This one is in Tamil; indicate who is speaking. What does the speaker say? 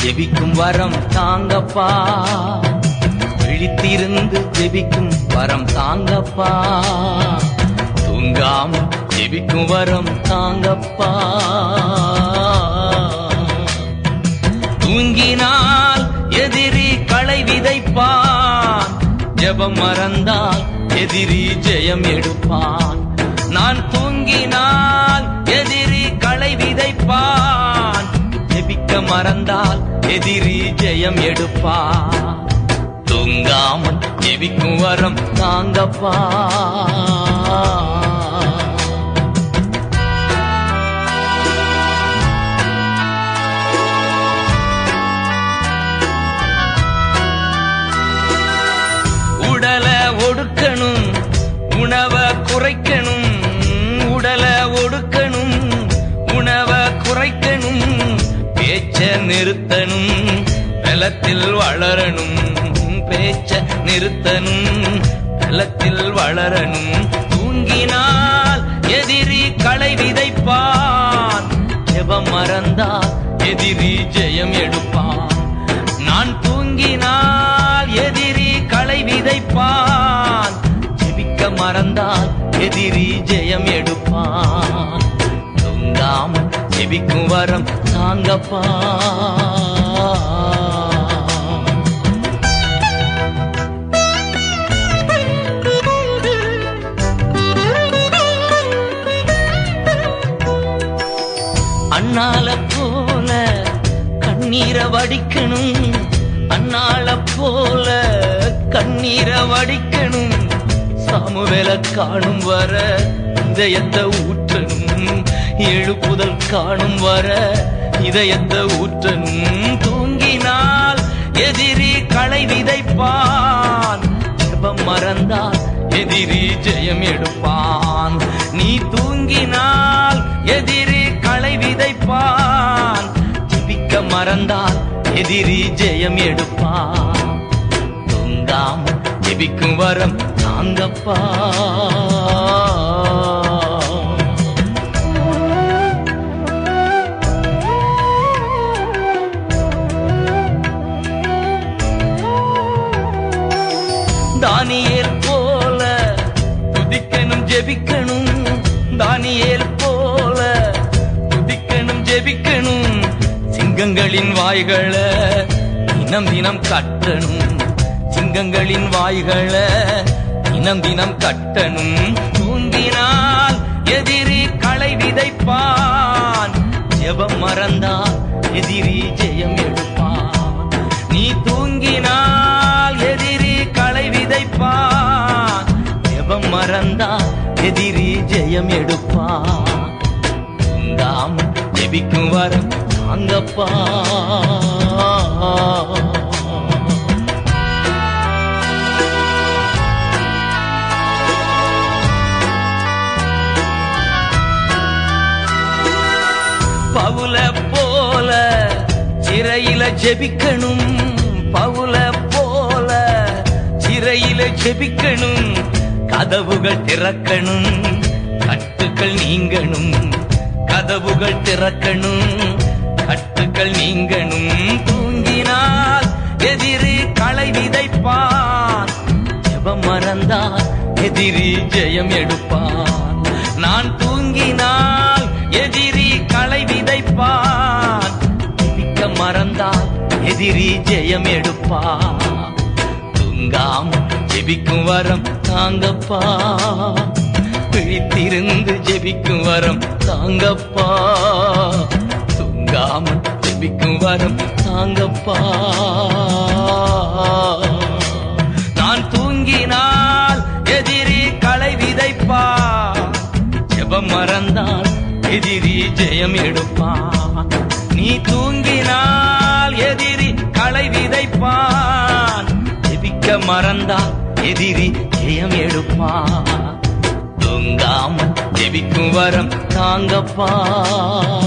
Speaker 1: ஜெபிக்கும் வரம் தாங்கப்பா விழித்திருந்து ஜெபிக்கும் வரம் தாங்கப்பா தூங்காம ஜெபிக்கும் வரம் தாங்கப்பா தூங்கினால் எதிரி களை விதைப்பான் ஜெபம் மறந்தால் எதிரி ஜெயம் எடுப்பான் நான் தூங்கினால் எதிரி களை விதைப்பான் ஜெபிக்க மறந்தால் எதிரி ஜெயம் எடுப்பான் தூங்காமல் ஜெபிக்கும் வரம் தாங்கப்பா உடல ஒடுக்கணும் உணவ குறைக்கணும் உடல ஒடுக்கணும் உணவ குறைக்கணும் பேச்ச நிறுத்தணும் பலத்தில் வளரணும் பேச்ச நிறுத்தணும் பலத்தில் வளரணும் தூங்கினால் எதிரி களை விதைப்பான் ஜெபம் மறந்தால் எதிரி ஜெயம் எடுப்பான் நான் தூங்கினால் எதிரி களை விதைப்பான் ஜெபிக்க மறந்தால் எதிரி ஜெயம் எடுப்பான் தூங்காமல் ஜெபிக்கும் வரம் தாங்கப்பா அண்ணால போல கண்ணீரை வடிக்கணும் அண்ணால போல கண்ணீரை வடிக்கணும் சாமுவேல காணும் வர இதயத்தை ஊற்றணும் எழுப்புதல் காணும் வர இதயத்தை ஊற்றணும் தூங்கினால் எதிரி களை விதைப்பான் ஜெபம் மறந்தால் எதிரி ஜெயம் எடுப்பான் நீ தூங்கினால் எதிரி களை விதைப்பான் ஜெபிக்க மறந்தால் எதிரி ஜெயம் எடுப்பான் தூங்காம ஜெபிக்கும் வரம் தாங்கப்பா தானியேல் போல துதிக்கணும் ஜெபிக்கணும் தானியேல் போல துதிக்கணும் ஜெபிக்கணும் சிங்கங்களின் வாய்களை தினம் தினம் கட்டணும் சிங்கங்களின் வாய்களை தினம் தினம் கட்டணும் தூங்கினால் எதிரி களை விதைப்பான் ஜெபம் மறந்தால் எதிரி ஜெயம் எடுப்பான் நீ தூங்கினால் எதிரி களை விதைப்பான் ஜெபம் மறந்தால் எதிரி ஜெயம் எடுப்பான் தூங்காம ஜெபிக்கும் வரம் தாங்கப்பா பவுல போல சிறையில ஜெபிக்கணும் பவுல போல சிறையில ஜெபிக்கணும் கதவுகள் திறக்கணும் கட்டுக்கள் நீங்கணும் கதவுகள் திறக்கணும் கட்டுக்கள் நீங்கணும் தூங்கினால் எதிரி களை விதைப்பான் ஜெபம் மறந்தால் எதிரி ஜெயம் எடுப்பான் நான் தூங்கினால் எதிரி களை விதைப்பான் ஜெபிக்க மறந்தால் எதிரி ஜெயம் எடுப்பான் தூங்காம ஜெபிக்கும் வரம் தாங்கப்பா விழித்திருந்து ஜெபிக்கும் வரம் தாங்கப்பா தூங்காம ஜெபிக்கும் வரம் தாங்கப்பா நான் தூங்கினால் எதிரி களை விதைப்பா ஜெபம் மறந்தால் எதிரி ஜெயம் எடுப்பான் நீ தூங்கினால் எதிரி களை விதைப்பான் ஜெபிக்க மறந்தால் எதிரி ஜெயம் எடுப்பான் தூங்காமல் ஜெபிக்கும் வரம் தாங்கப்பா